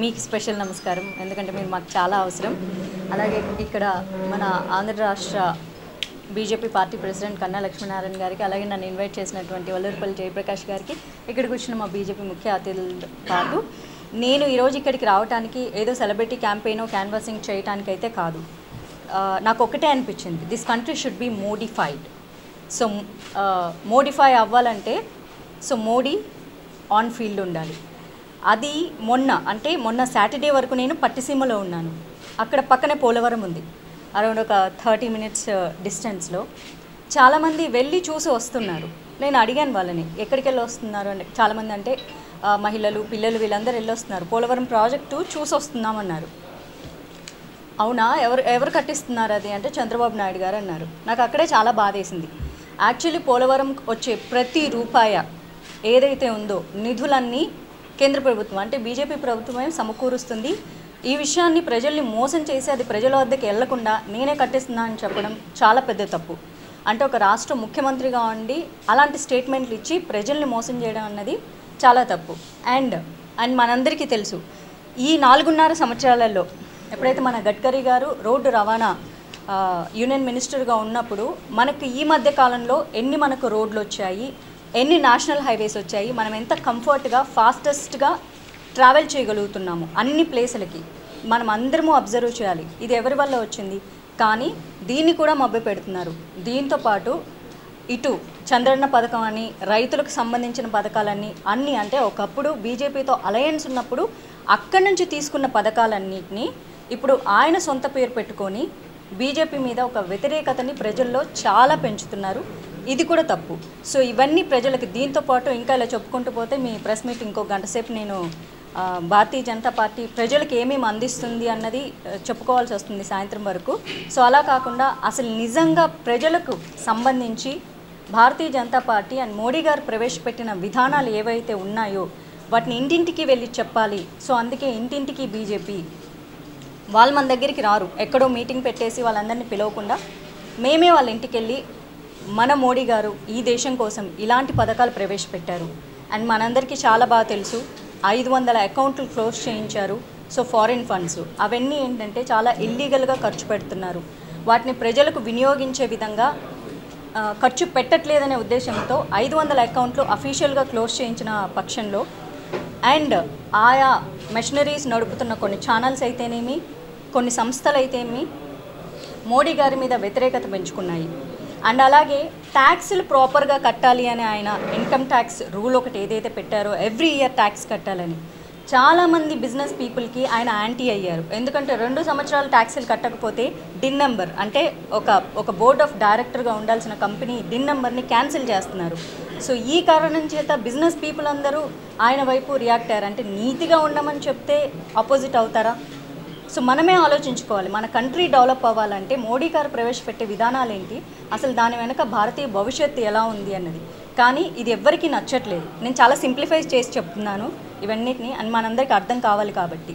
మీకు స్పెషల్ నమస్కారం ఎందుకంటే మీరు మాకు చాలా అవసరం అలాగే ఇక్కడ మన ఆంధ్ర రాష్ట్ర బీజేపీ పార్టీ ప్రెసిడెంట్ కన్నా లక్ష్మీనారాయణ గారికి అలాగే నన్ను ఇన్వైట్ చేసినటువంటి వల్లూరుపల్లి జయప్రకాష్ గారికి ఇక్కడికి వచ్చిన మా బీజేపీ ముఖ్య అతిథులతో పాటు నేను ఈరోజు ఇక్కడికి రావడానికి ఏదో సెలబ్రిటీ క్యాంపెయిన్ క్యాన్వాసింగ్ చేయడానికి అయితే కాదు ఆ, నాకు ఒకటే అనిపించింది this country should be modified so modify అవ్వాలంటే సో మోడీ ఆన్ ఫీల్డ్ ఉండాలి అది మొన్న అంటే మొన్న సాటర్డే వరకు నేను పట్టిసీమలో ఉన్నాను అక్కడ పక్కనే పోలవరం ఉంది అరౌండ్ ఒక థర్టీ మినిట్స్ డిస్టెన్స్లో చాలామంది వెళ్ళి చూసి వస్తున్నారు నేను అడిగాను వాళ్ళని ఎక్కడికి వెళ్ళి వస్తున్నారు అంటే చాలామంది అంటే ఆ, మహిళలు పిల్లలు వీళ్ళందరూ వెళ్ళి వస్తున్నారు పోలవరం ప్రాజెక్టు చూసి వస్తున్నామన్నారు అవునా ఎవరు ఎవరు కట్టిస్తున్నారు అది అంటే చంద్రబాబు నాయుడు గారు అన్నారు నాకు అక్కడే చాలా బాధేసింది యాక్చువల్లీ పోలవరం వచ్చే ప్రతి రూపాయ ఏదైతే ఉందో నిధులన్నీ కేంద్ర ప్రభుత్వం అంటే బీజేపీ ప్రభుత్వమే సమకూరుస్తుంది ఈ విషయాన్ని ప్రజల్ని మోసం చేసి అది ప్రజల వద్దకు వెళ్లకుండా నేనే కట్టిస్తున్నా అని చెప్పడం చాలా పెద్ద తప్పు అంటే ఒక రాష్ట్ర ముఖ్యమంత్రిగా ఉండి అలాంటి స్టేట్మెంట్లు ఇచ్చి ప్రజల్ని మోసం చేయడం అన్నది చాలా తప్పు అండ్ అండ్ మనందరికీ తెలుసు ఈ నాలుగున్నర సంవత్సరాలలో ఎప్పుడైతే మన గడ్కరీ గారు రోడ్డు రవాణా ఆ, యూనియన్ మినిస్టర్గా ఉన్నప్పుడు మనకు ఈ మధ్య కాలంలో ఎన్ని మనకు రోడ్లు వచ్చాయి ఎన్ని నేషనల్ హైవేస్ వచ్చాయి మనం ఎంత కంఫర్ట్గా ఫాస్టెస్ట్గా ట్రావెల్ చేయగలుగుతున్నాము అన్ని ప్లేసులకి మనం అందరము అబ్జర్వ్ చేయాలి ఇది ఎవరి వల్ల వచ్చింది కానీ దీన్ని కూడా మభ్య పెడుతున్నారు దీంతో పాటు ఇటు చంద్రన్న పథకం అని రైతులకు సంబంధించిన పథకాలన్నీ అన్నీ అంటే ఒకప్పుడు బీజేపీతో అలయన్స్ ఉన్నప్పుడు అక్కడి నుంచి తీసుకున్న పథకాలన్నింటినీ ఇప్పుడు ఆయన సొంత పేరు పెట్టుకొని బీజేపీ మీద ఒక వ్యతిరేకతని ప్రజల్లో చాలా పెంచుతున్నారు ఇది కూడా తప్పు సో ఇవన్నీ ప్రజలకు దీంతో పాటు ఇంకా ఇలా చెప్పుకుంటూ పోతే మీ ప్రెస్ మీట్ ఇంకో గంట సేపు నేను ఆ, భారతీయ జనతా పార్టీ ప్రజలకు ఏమేమి అందిస్తుంది అన్నది ఆ, చెప్పుకోవాల్సి వస్తుంది సాయంత్రం వరకు సో అలా కాకుండా అసలు నిజంగా ప్రజలకు సంబంధించి భారతీయ జనతా పార్టీ అండ్ మోడీ గారు ప్రవేశపెట్టిన విధానాలు ఏవైతే ఉన్నాయో వాటిని ఇంటింటికి వెళ్ళి చెప్పాలి సో అందుకే ఇంటింటికి బీజేపీ వాళ్ళు మన దగ్గరికి రారు ఎక్కడో మీటింగ్ పెట్టేసి వాళ్ళందరినీ పిలవకుండా మేమే వాళ్ళ ఇంటికి వెళ్ళి మన మోడీ గారు ఈ దేశం కోసం ఇలాంటి పథకాలు ప్రవేశపెట్టారు అండ్ మనందరికీ చాలా బాగా తెలుసు ఐదు వందల అకౌంట్లు క్లోజ్ చేయించారు సో ఫారిన్ ఫండ్స్ అవన్నీ ఏంటంటే చాలా ఇల్లీగల్గా ఖర్చు పెడుతున్నారు వాటిని ప్రజలకు వినియోగించే విధంగా ఆ, ఖర్చు పెట్టట్లేదనే ఉద్దేశంతో ఐదు వందల అకౌంట్లు అఫీషియల్గా క్లోజ్ చేయించిన పక్షంలో అండ్ ఆయా మెషినరీస్ నడుపుతున్న కొన్ని ఛానల్స్ అయితేనేమి కొన్ని సంస్థలు అయితేనేమి మోడీ గారి మీద వ్యతిరేకత పెంచుకున్నాయి అండ్ అలాగే ట్యాక్స్లు ప్రాపర్గా కట్టాలి అని ఆయన ఇన్కమ్ ట్యాక్స్ రూల్ ఒకటి ఏదైతే పెట్టారో ఎవ్రీ ఇయర్ ట్యాక్స్ కట్టాలని చాలామంది బిజినెస్ పీపుల్కి ఆయన యాంటీ అయ్యారు ఎందుకంటే రెండు సంవత్సరాలు ట్యాక్స్లు కట్టకపోతే డిన్ నెంబర్ అంటే ఒక ఒక బోర్డ్ ఆఫ్ డైరెక్టర్గా ఉండాల్సిన కంపెనీ డిన్ నెంబర్ని క్యాన్సిల్ చేస్తున్నారు సో ఈ కారణం చేత బిజినెస్ పీపుల్ అందరూ ఆయన వైపు రియాక్ట్ అయ్యారు అంటే నీతిగా ఉండమని చెప్తే ఆపోజిట్ అవుతారా సో మనమే ఆలోచించుకోవాలి మన కంట్రీ డెవలప్ అవ్వాలంటే మోడీ గారు ప్రవేశపెట్టే విధానాలు ఏంటి అసలు దాని వెనక భారతీయ భవిష్యత్తు ఎలా ఉంది అన్నది కానీ ఇది ఎవ్వరికీ నచ్చట్లేదు నేను చాలా సింప్లిఫై చేసి చెప్తున్నాను ఇవన్నిటిని అని మనందరికీ అర్థం కావాలి కాబట్టి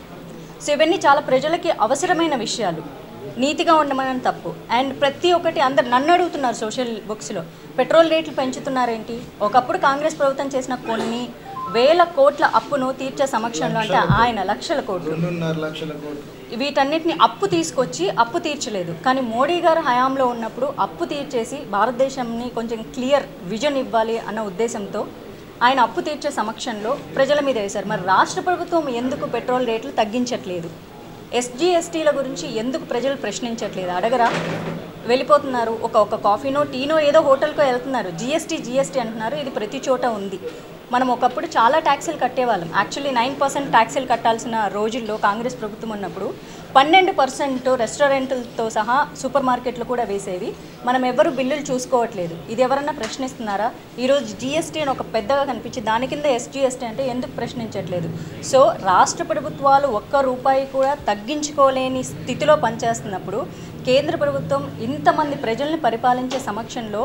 సో ఇవన్నీ చాలా ప్రజలకి అవసరమైన విషయాలు నీతిగా ఉండమని తప్పు అండ్ ప్రతి ఒక్కటి అందరు నన్ను అడుగుతున్నారు సోషల్ బుక్స్లో పెట్రోల్ రేట్లు పెంచుతున్నారేంటి ఒకప్పుడు కాంగ్రెస్ ప్రభుత్వం చేసిన కొన్ని వేల కోట్ల అప్పును తీర్చే సమక్షంలో అంటే ఆయన లక్షల కోట్లు రెండున్నర లక్షల కోట్లు వీటన్నిటిని అప్పు తీసుకొచ్చి అప్పు తీర్చలేదు కానీ మోడీ గారు హయాంలో ఉన్నప్పుడు అప్పు తీర్చేసి భారతదేశంని కొంచెం క్లియర్ విజన్ ఇవ్వాలి అన్న ఉద్దేశంతో ఆయన అప్పు తీర్చే సమక్షంలో ప్రజల మీద వేశారు మరి రాష్ట్ర ప్రభుత్వం ఎందుకు పెట్రోల్ రేట్లు తగ్గించట్లేదు ఎస్జిఎస్టీల గురించి ఎందుకు ప్రజలు ప్రశ్నించట్లేదు అడగరా వెళ్ళిపోతున్నారు ఒక ఒక కాఫీనో టీనో ఏదో హోటల్కో వెళ్తున్నారు జిఎస్టీ జిఎస్టీ అంటున్నారు ఇది ప్రతి చోట ఉంది మనం ఒకప్పుడు చాలా ట్యాక్సీలు కట్టేవాళ్ళం యాక్చువల్లీ నైన్ పర్సెంట్ ట్యాక్సీలు కట్టాల్సిన రోజుల్లో కాంగ్రెస్ ప్రభుత్వం ఉన్నప్పుడు పన్నెండు పర్సెంట్ రెస్టారెంట్లతో సహా సూపర్ మార్కెట్లు కూడా వేసేవి మనం ఎవరు బిల్లులు చూసుకోవట్లేదు ఇది ఎవరన్నా ప్రశ్నిస్తున్నారా ఈరోజు జిఎస్టీ అని ఒక పెద్దగా కనిపించి దాని కింద ఎస్జిఎస్టీ అంటే ఎందుకు ప్రశ్నించట్లేదు సో రాష్ట్ర ప్రభుత్వాలు ఒక్క రూపాయి కూడా తగ్గించుకోలేని స్థితిలో పనిచేస్తున్నప్పుడు కేంద్ర ప్రభుత్వం ఇంతమంది ప్రజల్ని పరిపాలించే సమక్షంలో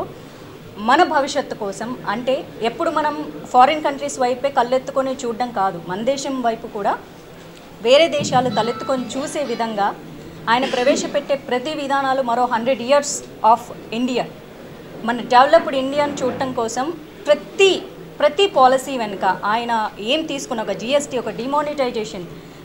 మన భవిష్యత్తు కోసం అంటే ఎప్పుడు మనం ఫారిన్ కంట్రీస్ వైపే కళ్ళెత్తుకొని చూడడం కాదు మన దేశం వైపు కూడా వేరే దేశాలు తలెత్తుకొని చూసే విధంగా ఆయన ప్రవేశపెట్టే ప్రతి విధానాలు మరో హండ్రెడ్ ఇయర్స్ ఆఫ్ ఇండియా మన డెవలప్డ్ ఇండియాను చూడటం కోసం ప్రతి ప్రతి పాలసీ వెనుక ఆయన ఏం తీసుకున్న ఒక జిఎస్టీ ఒక డిమానిటైజేషన్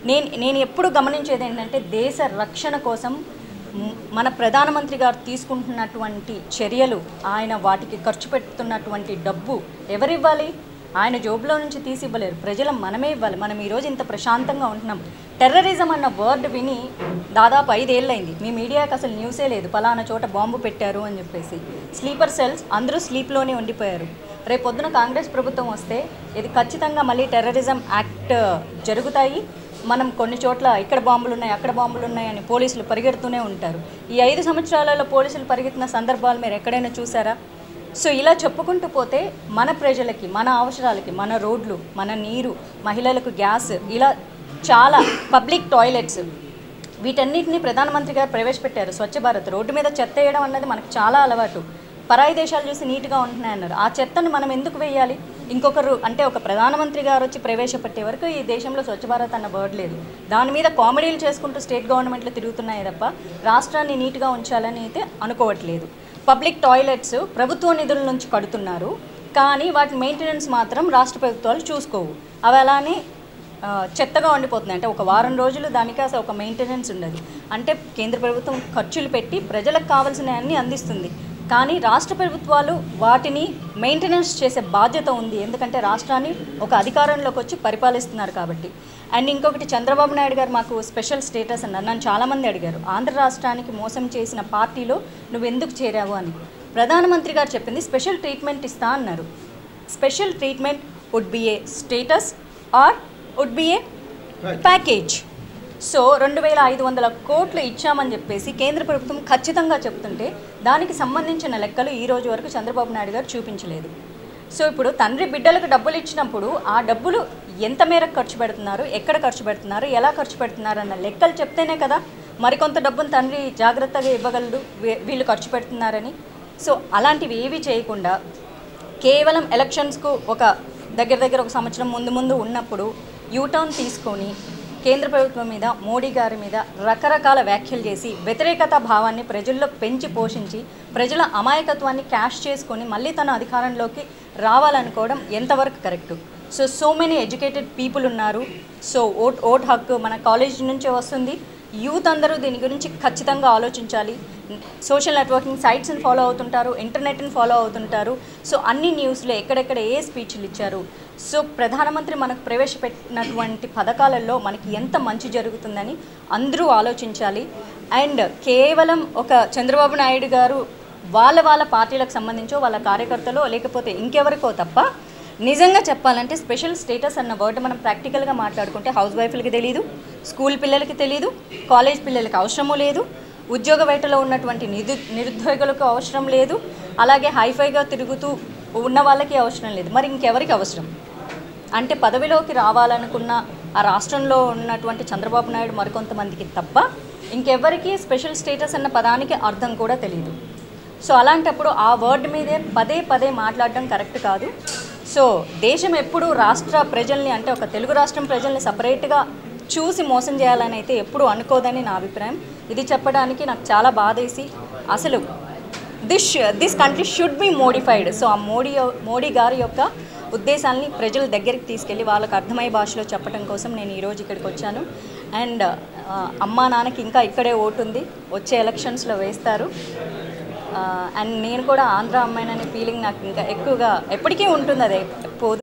నేను నేను ఎప్పుడు గమనించేది ఏంటంటే దేశ రక్షణ కోసం మ్, మన ప్రధానమంత్రి గారు తీసుకుంటున్నటువంటి చర్యలు ఆయన వాటికి ఖర్చు పెడుతున్నటువంటి డబ్బు ఎవరివ్వాలి ఆయన జోబులో నుంచి తీసి ఇవ్వలేరు ప్రజలు మనమే ఇవ్వాలి మనం ఈరోజు ఇంత ప్రశాంతంగా ఉంటున్నాం టెర్రరిజం అన్న వర్డ్ విని దాదాపు ఐదేళ్ళైంది మీ మీడియాకి అసలు న్యూసే లేదు పలానా చోట బాంబు పెట్టారు అని చెప్పేసి స్లీపర్ సెల్స్ అందరూ స్లీప్లోనే ఉండిపోయారు రేపు పొద్దున కాంగ్రెస్ ప్రభుత్వం వస్తే ఇది ఖచ్చితంగా మళ్ళీ టెర్రరిజం యాక్ట్ జరుగుతాయి మనం కొన్ని చోట్ల ఇక్కడ బాంబులు ఉన్నాయి అక్కడ బాంబులు ఉన్నాయి అని పోలీసులు పరిగెడుతూనే ఉంటారు ఈ ఐదు సంవత్సరాలలో పోలీసులు పరిగెత్తిన సందర్భాలు మీరు ఎక్కడైనా చూసారా సో ఇలా చెప్పుకుంటూ పోతే మన ప్రజలకి మన అవసరాలకి మన రోడ్లు మన నీరు మహిళలకు గ్యాస్ ఇలా చాలా పబ్లిక్ టాయిలెట్స్ వీటన్నిటిని ప్రధానమంత్రి గారు ప్రవేశపెట్టారు స్వచ్ఛ భారత్ రోడ్డు మీద చెత్త వేయడం అన్నది మనకు చాలా అలవాటు పరాయి దేశాలు చూసి నీట్గా ఉంటున్నాయన్నారు ఆ చెత్తను మనం ఎందుకు వేయాలి ఇంకొకరు అంటే ఒక ప్రధానమంత్రి గారు వచ్చి ప్రవేశపెట్టే వరకు ఈ దేశంలో స్వచ్ఛ భారత్ అన్న వర్డ్ లేదు దాని మీద కామెడీలు చేసుకుంటూ స్టేట్ గవర్నమెంట్లు తిరుగుతున్నాయి తప్ప రాష్ట్రాన్ని నీట్గా ఉంచాలని అయితే అనుకోవట్లేదు పబ్లిక్ టాయిలెట్స్ ప్రభుత్వ నిధుల నుంచి కడుతున్నారు కానీ వాటి మెయింటెనెన్స్ మాత్రం రాష్ట్ర ప్రభుత్వాలు చూసుకోవు అవి అలానే ఆ, చెత్తగా ఉండిపోతుంది అంటే ఒక వారం రోజులు దానికి అసలు ఒక మెయింటెనెన్స్ ఉండదు అంటే కేంద్ర ప్రభుత్వం ఖర్చులు పెట్టి ప్రజలకు కావాల్సిన అన్ని అందిస్తుంది కానీ రాష్ట్ర ప్రభుత్వాలు వాటిని మెయింటెనెన్స్ చేసే బాధ్యత ఉంది ఎందుకంటే రాష్ట్రాన్ని ఒక అధికారంలోకి వచ్చి పరిపాలిస్తున్నారు కాబట్టి అండ్ ఇంకొకటి చంద్రబాబు నాయుడు గారు మాకు స్పెషల్ స్టేటస్ అన్నారు నన్ను చాలామంది అడిగారు ఆంధ్ర రాష్ట్రానికి మోసం చేసిన పార్టీలో నువ్వు ఎందుకు చేరావు అని ప్రధానమంత్రి గారు చెప్పింది స్పెషల్ ట్రీట్మెంట్ ఇస్తా అన్నారు special treatment would be a status or would be a package so రెండు వేల ఐదు వందల కోట్లు ఇచ్చామని చెప్పేసి కేంద్ర ప్రభుత్వం ఖచ్చితంగా చెప్తుంటే దానికి సంబంధించిన లెక్కలు ఈ రోజు వరకు చంద్రబాబు నాయుడు గారు చూపించలేదు సో ఇప్పుడు తండ్రి బిడ్డలకు డబ్బులు ఇచ్చినప్పుడు ఆ డబ్బులు ఎంత మేరకు ఖర్చు పెడుతున్నారు ఎక్కడ ఖర్చు పెడుతున్నారు ఎలా ఖర్చు పెడుతున్నారు అన్న లెక్కలు చెప్తేనే కదా మరికొంత డబ్బును తండ్రి జాగ్రత్తగా ఇవ్వగలడు వీ- వీళ్ళు ఖర్చు పెడుతున్నారని సో అలాంటివి ఏవి చేయకుండా కేవలం ఎలక్షన్స్కు ఒక దగ్గర దగ్గర ఒక సంవత్సరం ముందు ముందు ఉన్నప్పుడు యూటర్న్ తీసుకొని కేంద్ర ప్రభుత్వం మీద మోడీ గారి మీద రకరకాల వ్యాఖ్యలు చేసి వ్యతిరేకత భావాన్ని ప్రజల్లో పెంచి పోషించి ప్రజల అమాయకత్వాన్ని క్యాష్ చేసుకొని మళ్ళీ తన అధికారంలోకి రావాలనుకోవడం ఎంతవరకు correct so so many educated people ఉన్నారు సో ఓట్ ఓట్ హక్కు మన కాలేజ్ నుంచే వస్తుంది యూత్ అందరూ దీని గురించి ఖచ్చితంగా ఆలోచించాలి సోషల్ నెట్వర్కింగ్ సైట్స్ని ఫాలో అవుతుంటారు ఇంటర్నెట్ని ఫాలో అవుతుంటారు సో అన్ని న్యూస్లో ఎక్కడెక్కడ ఏ స్పీచ్లు ఇచ్చారు సో ప్రధానమంత్రి మనకు ప్రవేశపెట్టినటువంటి పథకాలలో మనకి ఎంత మంచి జరుగుతుందని అందరూ ఆలోచించాలి అండ్ కేవలం ఒక చంద్రబాబు నాయుడు గారు వాళ్ళ వాళ్ళ పార్టీలకు సంబంధించో వాళ్ళ కార్యకర్తలో లేకపోతే ఇంకెవరికో తప్ప నిజంగా చెప్పాలంటే స్పెషల్ స్టేటస్ అన్న వర్డ్ మనం ప్రాక్టికల్గా మాట్లాడుకుంటే హౌస్ వైఫ్లకి తెలియదు స్కూల్ పిల్లలకి తెలియదు కాలేజ్ పిల్లలకి అవసరము లేదు ఉద్యోగ వేటలో ఉన్నటువంటి నిరు నిరుద్యోగులకు అవసరం లేదు అలాగే హైఫైగా తిరుగుతూ ఉన్న వాళ్ళకి అవసరం లేదు మరి ఇంకెవరికి అవసరం అంటే పదవిలోకి రావాలనుకున్న ఆ రాష్ట్రంలో ఉన్నటువంటి చంద్రబాబు నాయుడు మరికొంతమందికి తప్ప ఇంకెవ్వరికి స్పెషల్ స్టేటస్ అన్న పదానికి అర్థం కూడా తెలియదు సో అలాంటప్పుడు ఆ వర్డ్ మీదే పదే పదే మాట్లాడడం కరెక్ట్ కాదు సో దేశం ఎప్పుడు రాష్ట్ర ప్రజల్ని అంటే ఒక తెలుగు రాష్ట్రం ప్రజల్ని సపరేట్గా చూసి మోసం చేయాలని అయితే ఎప్పుడూ అనుకోదని నా అభిప్రాయం ఇది చెప్పడానికి నాకు చాలా బాధేసి అసలు this this country should be modified so ఆ మోడీ మోడీ గారి యొక్క ఉద్దేశాలని ప్రజల దగ్గరికి తీసుకెళ్ళి వాళ్ళకి అర్థమయ్యే భాషలో చెప్పడం కోసం నేను ఈరోజు ఇక్కడికి వచ్చాను అండ్ అమ్మా నాన్నకి ఇంకా ఇక్కడే ఓటు ఉంది వచ్చే ఎలక్షన్స్లో వేస్తారు అండ్ నేను కూడా ఆంధ్ర అమ్మాయిననే ఫీలింగ్ నాకు ఇంకా ఎక్కువగా ఎప్పటికీ ఉంటుంది అదే పోదు